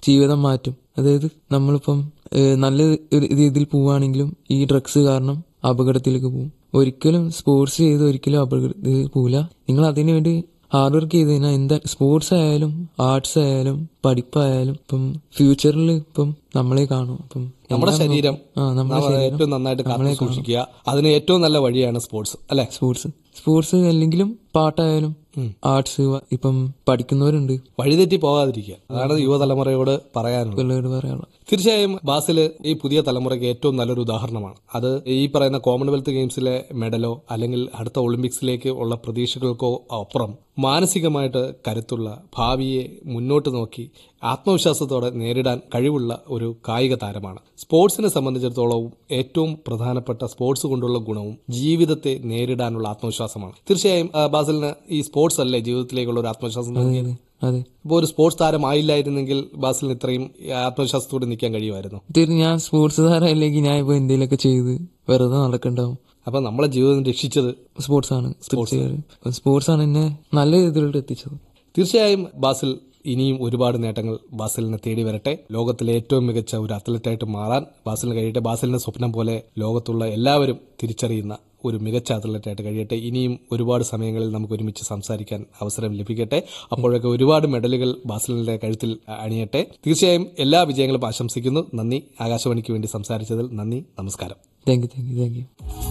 ജീവിതം മാറ്റും അതായത് നമ്മളിപ്പം ഏഹ്, നല്ല ഒരു രീതിയിൽ പോവുകയാണെങ്കിലും ഈ ഡ്രഗ്സ് കാരണം അപകടത്തിലേക്ക് പോകും ഒരിക്കലും സ്പോർട്സ് ചെയ്ത് ഒരിക്കലും അപകടത്തിൽ പോവില്ല നിങ്ങൾ അതിനു വേണ്ടി ഹാർഡ് വർക്ക് ചെയ്ത് കഴിഞ്ഞാൽ എന്താ സ്പോർട്സ് ആയാലും ആർട്സ് ആയാലും പഠിപ്പായാലും ഇപ്പം ഫ്യൂച്ചറിൽ ഇപ്പം നമ്മളെ കാണും അപ്പം നമ്മുടെ എല്ലാം ശരീരം ആ നമ്മുടെ നമ്മൾ ശരീരം ഏറ്റവും നന്നായിട്ട് കാത്തു സൂക്ഷിക്കുക അതിന് ഏറ്റവും നല്ല വഴിയാണ് സ്പോർട്സ് അല്ലെ സ്പോർട്സ് സ്പോർട്സ് അല്ലെങ്കിലും പാട്ടായാലും ആർട്സ് ഇപ്പം പഠിക്കുന്നവരുണ്ട് വഴിതെറ്റി പോകാതിരിക്കുക അതാണ് യുവതലമുറയോട് പറയാനുള്ളത് പിള്ളേരോട് പറയാനുള്ളത് തീർച്ചയായും ബാസില് ഈ പുതിയ തലമുറയ്ക്ക് ഏറ്റവും നല്ലൊരു ഉദാഹരണമാണ് അത് ഈ പറയുന്ന കോമൺവെൽത്ത് ഗെയിംസിലെ മെഡലോ അല്ലെങ്കിൽ അടുത്ത ഒളിമ്പിക്സിലേക്ക് ഉള്ള പ്രതീക്ഷകൾക്കോ അപ്പുറം മാനസികമായിട്ട് കരുത്തുള്ള ഭാവിയെ മുന്നോട്ട് നോക്കി ആത്മവിശ്വാസത്തോടെ നേരിടാൻ കഴിവുള്ള ഒരു കായിക താരമാണ് സ്പോർട്സിനെ സംബന്ധിച്ചിടത്തോളം ഏറ്റവും പ്രധാനപ്പെട്ട സ്പോർട്സ് കൊണ്ടുള്ള ഗുണവും ജീവിതത്തെ നേരിടാനുള്ള ആത്മവിശ്വാസമാണ് തീർച്ചയായും ആ, ബാസിലിന് ഈ സ്പോർട്സ് അല്ലേ ജീവിതത്തിലേക്കുള്ള ഒരു ആത്മവിശ്വാസം നൽകിയത് അതെ ഇപ്പോൾ ഒരു സ്പോർട്സ് താരമായില്ലായിരുന്നെങ്കിൽ ബാസിലിന് ഇത്രയും ആത്മവിശ്വാസത്തോടെ നിൽക്കാൻ കഴിയുമായിരുന്നു തീർച്ചയായും ഞാൻ സ്പോർട്സ് താരമല്ലെങ്കിൽ ഞാൻ ഇപ്പൊ എന്തെങ്കിലുമൊക്കെ ചെയ്ത് വെറുതെ നടക്കണ്ടാവും അപ്പൊ നമ്മളെ ജീവിതം രക്ഷിച്ചത് സ്പോർട്സ് ആണ് തീർച്ചയായും സ്പോർട്സ് ആണ് എന്നെ നല്ല രീതിയിലോട്ട് എത്തിച്ചത് തീർച്ചയായും ബാസിൽ ഇനിയും ഒരുപാട് നേട്ടങ്ങൾ ബാസിലിനെ തേടി വരട്ടെ ലോകത്തിലെ ഏറ്റവും മികച്ച ഒരു അത്ലറ്റായിട്ട് മാറാൻ ബാസിലിന് കഴിയട്ടെ ബാസിലിന്റെ സ്വപ്നം പോലെ ലോകത്തുള്ള എല്ലാവരും തിരിച്ചറിയുന്ന ഒരു മികച്ച അത്ലറ്റായിട്ട് കഴിയട്ടെ ഇനിയും ഒരുപാട് സമയങ്ങളിൽ നമുക്ക് ഒരുമിച്ച് സംസാരിക്കാൻ അവസരം ലഭിക്കട്ടെ അപ്പോഴൊക്കെ ഒരുപാട് മെഡലുകൾ ബാസിലിന്റെ കഴുത്തിൽ അണിയട്ടെ തീർച്ചയായും എല്ലാ വിജയങ്ങളും ആശംസിക്കുന്നു നന്ദി ആകാശവാണിക്ക് വേണ്ടി സംസാരിച്ചതിൽ നന്ദി നമസ്കാരം thank you thank you thank you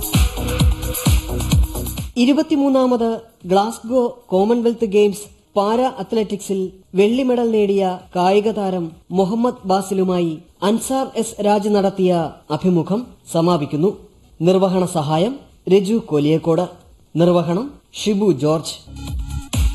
ഇരുപത്തിമൂന്നാമത് ഗ്ലാസ്ഗോ കോമൺവെൽത്ത് ഗെയിംസ് പാരാ അത്ലറ്റിക്സിൽ വെള്ളി മെഡൽ നേടിയ കായിക താരം മുഹമ്മദ് ബാസിലുമായി അൻസാർ എസ് രാജ് നടത്തിയ അഭിമുഖം സമാപിക്കുന്നു നിർവഹണ സഹായം രജു കോലിയക്കോട് നിർവഹണം ഷിബു ജോർജ്